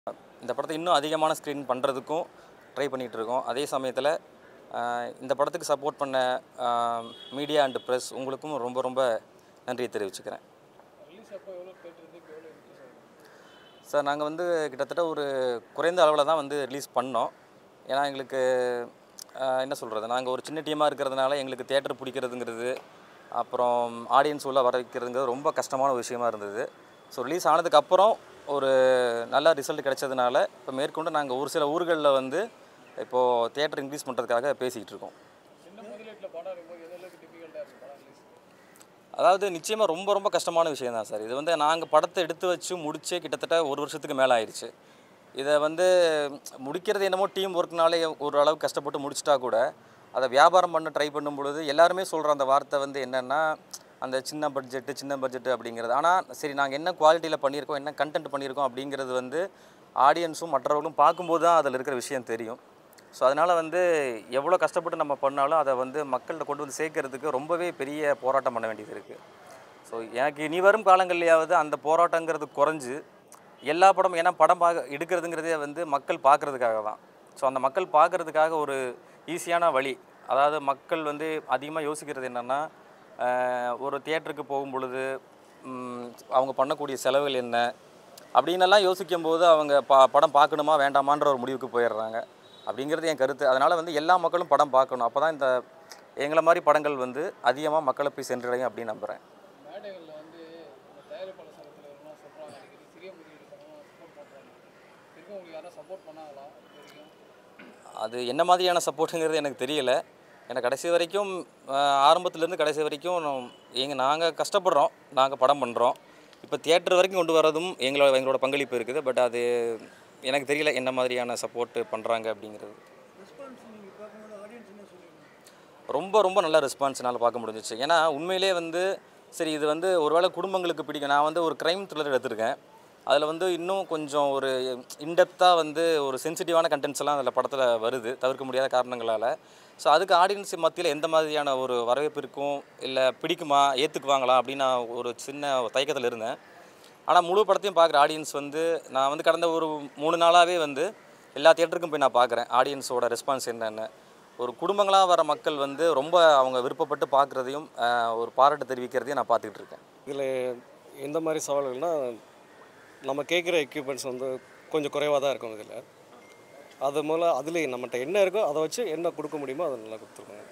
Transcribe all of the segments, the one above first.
இந்த படத்தை இன்னும் அதிகமான ஸ்க்ரீன் பண்ணுறதுக்கும் ட்ரை பண்ணிகிட்டு இருக்கோம் அதே சமயத்தில் இந்த படத்துக்கு சப்போர்ட் பண்ண மீடியா அண்ட் ப்ரெஸ் உங்களுக்கும் ரொம்ப ரொம்ப நன்றியை தெரிவிச்சுக்கிறேன் சார் நாங்கள் வந்து கிட்டத்தட்ட ஒரு குறைந்த அளவில் தான் வந்து ரிலீஸ் பண்ணோம் ஏன்னா எங்களுக்கு ஆஹ், என்ன சொல்கிறது நாங்கள் ஒரு சின்ன டீமாக இருக்கிறதுனால எங்களுக்கு தேட்டர் பிடிக்கிறதுங்கிறது அப்புறம் ஆடியன்ஸ் உள்ள வர வைக்கிறதுங்கிறது ரொம்ப கஷ்டமான ஒரு விஷயமா இருந்தது ஸோ ரிலீஸ் ஆனதுக்கப்புறம் ஒரு நல்ல ரிசல்ட் கிடைச்சதுனால இப்போ மேற்கொண்டு நாங்கள் ஒரு சில ஊர்களில் வந்து இப்போது தேட்டர் இன்க்ரீஸ் பண்ணுறதுக்காக பேசிக்கிட்டு இருக்கோம் அதாவது நிச்சயமாக ரொம்ப ரொம்ப கஷ்டமான விஷயம் தான் சார் இது வந்து நாங்கள் படத்தை எடுத்து வச்சு முடிச்சே கிட்டத்தட்ட ஒரு வருஷத்துக்கு மேலே ஆயிடுச்சு இதை வந்து முடிக்கிறது என்னமோ டீம் ஒர்க்னாலே ஒரு அளவுக்கு கஷ்டப்பட்டு முடிச்சிட்டா கூட அதை வியாபாரம் பண்ண ட்ரை பண்ணும் பொழுது எல்லாருமே சொல்கிற அந்த வார்த்தை வந்து என்னென்னா அந்த சின்ன பட்ஜெட்டு சின்ன பட்ஜெட்டு அப்படிங்கிறது ஆனால் சரி நாங்கள் என்ன குவாலிட்டியில் பண்ணியிருக்கோம் என்ன கண்டென்ட் பண்ணியிருக்கோம் அப்படிங்கிறது வந்து ஆடியன்ஸும் மற்றவர்களும் பார்க்கும்போது தான் அதில் இருக்கிற விஷயம் தெரியும் ஸோ அதனால் வந்து எவ்வளோ கஷ்டப்பட்டு நம்ம பண்ணாலும் அதை வந்து மக்கள்கிட்ட கொண்டு வந்து சேர்க்கறதுக்கு ரொம்பவே பெரிய போராட்டம் பண்ண வேண்டியது இருக்குது ஸோ எனக்கு இனி வரும் காலங்கள்லையாவது அந்த போராட்டங்கிறது குறைஞ்சு எல்லா படமும் ஏன்னா படம் பார்க்க எடுக்கிறதுங்கிறதே வந்து மக்கள் பார்க்குறதுக்காக தான் ஸோ அந்த மக்கள் பார்க்குறதுக்காக ஒரு ஈஸியான வழி அதாவது மக்கள் வந்து அதிகமாக யோசிக்கிறது என்னென்னா ஒரு தியேட்டருக்கு போகும் பொழுது ம், அவங்க பண்ணக்கூடிய செலவுகள் என்ன அப்படின்னெல்லாம் யோசிக்கும் போது அவங்க பா படம் பார்க்கணுமா வேண்டாமான்ற ஒரு முடிவுக்கு போயிடுறாங்க அப்படிங்கிறது என் கருத்து அதனால் வந்து எல்லா மக்களும் படம் பார்க்கணும் அப்போ தான் இந்த எங்களை மாதிரி படங்கள் வந்து அதிகமாக மக்களை போய் சென்றடையும் அப்படின்னு நம்புகிறேன் மேடைகளில் வந்து இந்த தயாரிப்பாளர் சங்கத்தில் எல்லாம் சொல்கிறாங்க அடிக்கடி சிறிய முதலீடுக்காரங்க சப்போர்ட் பண்ணுறாங்க திரும்ப உங்களுக்கு யாரும் சப்போர்ட் பண்ணாங்களா இது வரைக்கும் அது என்ன மாதிரியான சப்போர்ட்டுங்கிறது எனக்கு தெரியல ஏன்னா கடைசி வரைக்கும் ஆஹ், ஆரம்பத்துலேருந்து கடைசி வரைக்கும் எங்கள் நாங்கள் கஷ்டப்படுறோம் நாங்கள் படம் பண்ணுறோம் இப்போ தியேட்டர் வரைக்கும் கொண்டு வரதும் எங்களோட எங்களோட பங்களிப்பு இருக்குது பட் அது எனக்கு தெரியல என்ன மாதிரியான சப்போர்ட் பண்ணுறாங்க அப்படிங்கிறது ரொம்ப ரொம்ப நல்ல ரெஸ்பான்ஸ் என்னால் பார்க்க முடிஞ்சிச்சு ஏன்னா உண்மையிலே வந்து சரி இது வந்து ஒருவேளை குடும்பங்களுக்கு பிடிக்கும் நான் வந்து ஒரு க்ரைம் த்ரில்லர் எடுத்திருக்கேன் அதில் வந்து இன்னும் கொஞ்சம் ஒரு இன்டெப்த்தாக வந்து ஒரு சென்சிட்டிவான கண்டென்ட்ஸ் எல்லாம் அதில் படத்தில் வருது தவிர்க்க முடியாத காரணங்களால் ஸோ அதுக்கு ஆடியன்ஸ் மத்தியில் எந்த மாதிரியான ஒரு வரவேற்பு இருக்கும் இல்லை பிடிக்குமா ஏற்றுக்குவாங்களா அப்படின்னு நான் ஒரு சின்ன தயக்கத்தில் இருந்தேன் ஆனால் முழு படத்தையும் பார்க்குற ஆடியன்ஸ் வந்து நான் வந்து கடந்த ஒரு மூணு நாளாகவே வந்து எல்லா தியேட்டருக்கும் போய் நான் பார்க்குறேன் ஆடியன்ஸோட ரெஸ்பான்ஸ் என்னென்னு ஒரு குடும்பங்களாக வர மக்கள் வந்து ரொம்ப அவங்க விருப்பப்பட்டு பார்க்குறதையும் ஒரு பாராட்டு தெரிவிக்கிறதையும் நான் பார்த்துக்கிட்டு இருக்கேன் இதில் எந்த மாதிரி சவால்கள்னால் நம்ம கேட்குற எக்யூப்மெண்ட்ஸ் வந்து கொஞ்சம் குறைவாக தான் இருக்கும் இதில் அது மூலம் அதில் நம்மகிட்ட என்ன இருக்கோ அதை வச்சு என்ன கொடுக்க முடியுமோ அதை நல்லா கொடுத்துருக்கோங்க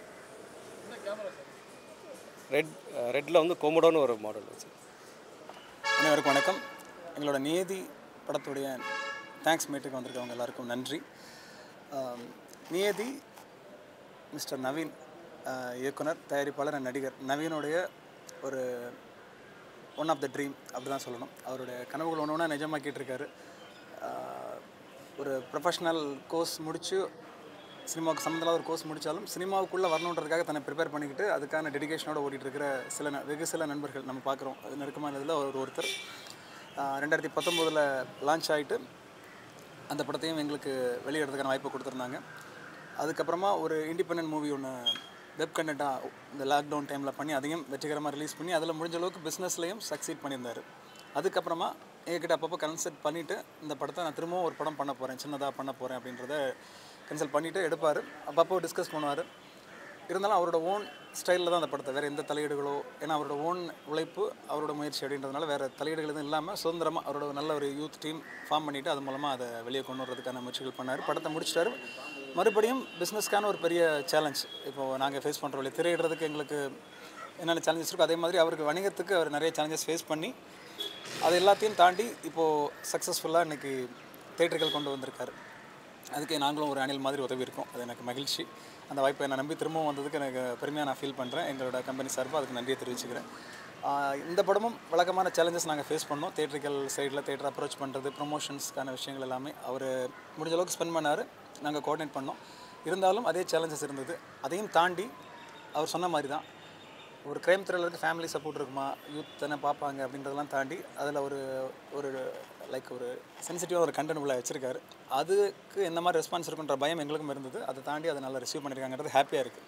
ரெட் ரெட்டில் வந்து கொமடோன்னு ஒரு மாடல் வச்சு அனைவருக்கும் வணக்கம் எங்களோட நியதி படத்துடைய தேங்க்ஸ் மீட்டுக்கு வந்திருக்கவங்க எல்லாருக்கும் நன்றி ஆம், நியதி மிஸ்டர் நவீன் ஆஹ், இயக்குனர் தயாரிப்பாளர் and நடிகர் நவீனுடைய ஒரு ஒன் ஆஃப் த ட்ரீம் அப்படி தான் சொல்லணும் அவருடைய கனவுகள் ஒன்று ஒன்றா நிஜமாக்கிட்டு இருக்காரு ஆஹ், ஒரு ப்ரொஃபஷ்னல் கோர்ஸ் முடித்து சினிமாவுக்கு சம்மந்தமில்லாத ஒரு கோர்ஸ் முடித்தாலும் சினிமாவுக்குள்ளே வரணுன்றதுக்காக தன்னை ப்ரிப்பேர் பண்ணிக்கிட்டு அதுக்கான டெடிகேஷனோட ஓடிட்டு இருக்கிற சில ந- வெகு சில நண்பர்கள் நம்ம பார்க்குறோம் அது நெருக்கமான இதில் ஒரு ஒருத்தர் ஆஹ், ரெண்டாயிரத்தி பத்தொம்போதில் லான்ச் ஆகிட்டு அந்த படத்தையும் எங்களுக்கு வெளியிடறதுக்கான வாய்ப்பு கொடுத்துருந்தாங்க அதுக்கப்புறமா ஒரு இண்டிபெண்டன்ட் மூவி ஒன்று வெப் கண்டென்ட்டாக இந்த லாக்டவுன் டைமில் பண்ணி அதையும் வெற்றிகரமாக ரிலீஸ் பண்ணி அதில் முடிஞ்ச அளவுக்கு பிஸ்னஸ்லையும் சக்சீட் பண்ணியிருந்தார் அதுக்கப்புறமா எங்ககிட்ட அப்பப்போ கன்சல்ட் பண்ணிவிட்டு இந்த படத்தை நான் திரும்பவும் ஒரு படம் பண்ண போகிறேன் சின்னதாக பண்ண போகிறேன் அப்படின்றத கன்சல்ட் பண்ணிவிட்டு எடுப்பார் அப்பப்போ டிஸ்கஸ் பண்ணுவார் இருந்தாலும் அவரோட ஓன் ஸ்டைலில் தான் அந்த படத்தை வேறு எந்த தலையீடுகளோ ஏன்னா அவரோட ஓன் உழைப்பு அவரோட முயற்சி அப்படின்றதுனால வேறு தலையீடுகள் எதுவும் இல்லாமல் சுதந்திரமாக அவரோட ஒரு நல்ல ஒரு யூத் டீம் ஃபார்ம் பண்ணிவிட்டு அது மூலமாக அதை வெளியே கொண்டு வர்றதுக்கான முயற்சிகள் பண்ணார் படத்தை முடிச்சிட்டாரு மறுபடியும் பிஸ்னஸ்க்கான ஒரு பெரிய சேலஞ்ச் இப்போது நாங்கள் ஃபேஸ் பண்ணுற வழி திரையிடுறதுக்கு எங்களுக்கு என்னென்ன சேலஞ்சஸ் இருக்கோ அதே மாதிரி அவருக்கு வணிகத்துக்கு அவர் நிறைய சேலஞ்சஸ் ஃபேஸ் பண்ணி அது எல்லாத்தையும் தாண்டி இப்போது சக்ஸஸ்ஃபுல்லாக இன்றைக்கி தேட்டர்கள் கொண்டு வந்திருக்காரு அதுக்கு நாங்களும் ஒரு அணில் மாதிரி உதவி இருக்கோம் அது எனக்கு மகிழ்ச்சி அந்த வாய்ப்பை என்னை நம்பி திரும்பவும் வந்ததுக்கு எனக்கு பெருமையாக நான் ஃபீல் பண்ணுறேன் எங்களோட கம்பெனி சார்பாக அதுக்கு நன்றியை தெரிவிச்சுக்கிறேன் ஆஹ் இந்த படமும் வழக்கமான சேலஞ்சஸ் நாங்கள் ஃபேஸ் பண்ணோம் தேட்டரிக்கல் சைடில் தேட்டர் அப்ரோச் பண்ணுறது ப்ரொமோஷன்ஸ்க்கான விஷயங்கள் எல்லாமே அவர் முடிஞ்ச அளவுக்கு ஸ்பெண்ட் பண்ணார் நாங்கள் கோஆர்டினேட் பண்ணோம் இருந்தாலும் அதே சேலஞ்சஸ் இருந்தது அதையும் தாண்டி அவர் சொன்ன மாதிரி தான் ஒரு கிரைம் த்ரில்லருக்கு ஃபேமிலி சப்போர்ட் இருக்குமா யூத் தானே பார்ப்பாங்க அப்படின்றதெல்லாம் தாண்டி அதில் ஒரு ஒரு லைக் ஒரு சென்சிட்டிவாக ஒரு கண்டென்ட் உள்ள வச்சிருக்காரு அதுக்கு என்ன மாதிரி ரெஸ்பான்ஸ் இருக்குன்ற பயம் எங்களுக்கும் இருந்தது அதை தாண்டி அதை நல்லா ரிசீவ் பண்ணியிருக்காங்கிறது ஹாப்பியாக இருக்குது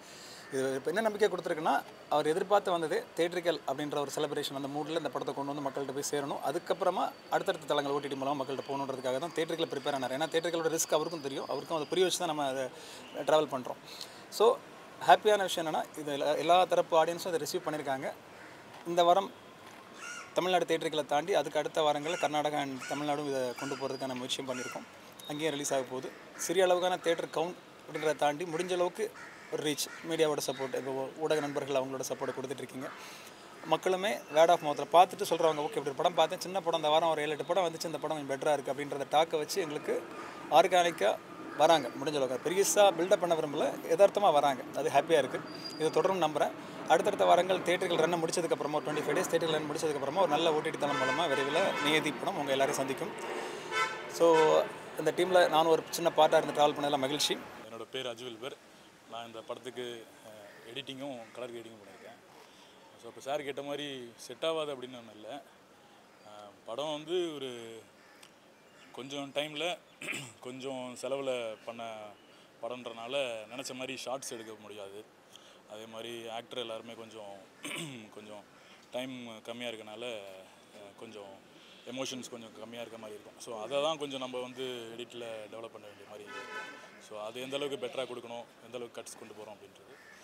இது இப்போ என்ன நம்பிக்கை கொடுத்துருக்குன்னா அவர் எதிர்பார்த்து வந்தது தேட்ரிக்கல் அப்படின்ற ஒரு செலிப்ரேஷன் அந்த மூடில் இந்த படத்தை கொண்டு வந்து மக்கள்கிட்ட போய் சேரணும் அதுக்கப்புறமா அடுத்தடுத்த தளங்கள் ஓடிடி மூலமாக மக்கள்கிட்ட போகணுன்றதுக்காக தான் தேட்ரிக்கல் ப்ரிப்பேர் ஆனார் ஏன்னா தேட்ரிக்கலோட ரிஸ்க் அவருக்கும் தெரியும் அவருக்கும் அதை புரிய வச்சு தான் நம்ம அதை ட்ராவல் பண்ணுறோம் ஸோ ஹாப்பியான விஷயம் என்னென்னா இது எல்லா- எல்லா தரப்பு ஆடியன்ஸும் இதை ரிசீவ் பண்ணியிருக்காங்க இந்த வாரம் தமிழ்நாடு தேட்டர்களை தாண்டி அதுக்கு அடுத்த வாரங்களில் கர்நாடகா அண்ட் தமிழ்நாடும் இதை கொண்டு போகிறதுக்கான முயற்சியும் பண்ணியிருக்கோம் அங்கேயும் ரிலீஸ் ஆக போகுது சிறிய அளவுக்கான தேட்டர் கவுண்ட் அப்படின்றத தாண்டி முடிஞ்ச அளவுக்கு ஒரு ரீச் மீடியாவோட சப்போர்ட் இப்போ ஊடக நண்பர்கள் அவங்களோட சப்போர்ட் கொடுத்துட்ருக்கீங்க மக்களுமே வேர்ட் ஆஃப் மவுத்தில் பார்த்துட்டு சொல்கிறவங்க ஓகே இப்படி படம் பார்த்தேன் சின்ன படம் இந்த வாரம் ஒரு ஏழு எட்டு படம் வந்துச்சு இந்த படம் பெட்டராக இருக்குது அப்படின்றத டாக்கை வச்சு எங்களுக்கு ஆர்கானிக்காக வராங்க முடிஞ்ச அளவுக்கு பெருசாக பில்டப் பண்ண விரும்பல யதார்த்தமாக வராங்க அது ஹாப்பியாக இருக்குது இதை தொடரும் நம்புகிறேன் அடுத்தடுத்த வாரங்கள் தேட்டர்கள் ரன் முடிச்சதுக்கப்புறமா ஒரு டுவெண்ட்டி ஃபைவ் டேஸ் தேட்டர்கள் ரன் முடிச்சதுக்கப்புறமா ஒரு நல்ல ஓடிடி தளம் மூலமாக விரைவில் நியதி படம் உங்கள் எல்லாரையும் சந்திக்கும் ஸோ இந்த டீமில் நானும் ஒரு சின்ன பார்ட்டாக இருந்து ட்ராவல் பண்ணதில் மகிழ்ச்சி என்னோட பேர் அஜுவில்பர் நான் இந்த படத்துக்கு எடிட்டிங்கும் கலர் எடிட்டிங்கும் பண்ணியிருக்கேன் ஸோ இப்போ சார் கேட்ட மாதிரி செட் ஆகாது அப்படின்னு ஒன்றும் இல்லை அஹ், படம் வந்து ஒரு கொஞ்சம் டைமில் கொஞ்சம் செலவில் பண்ண படம்ன்றனால நினச்ச மாதிரி ஷார்ட்ஸ் எடுக்க முடியாது அதே மாதிரி ஆக்டர் எல்லாருமே கொஞ்சம் கொஞ்சம் டைம் கம்மியாக இருக்கனால அஹ், கொஞ்சம் எமோஷன்ஸ் கொஞ்சம் கம்மியாக இருக்க மாதிரி இருக்கும் ஸோ அதை தான் கொஞ்சம் நம்ம வந்து எடிட்டில் டெவலப் பண்ண வேண்டிய மாதிரி ஸோ அது எந்த அளவுக்கு பெட்டராக கொடுக்கணும் எந்த அளவுக்கு கட்ஸ் கொண்டு போகிறோம் அப்படின்றது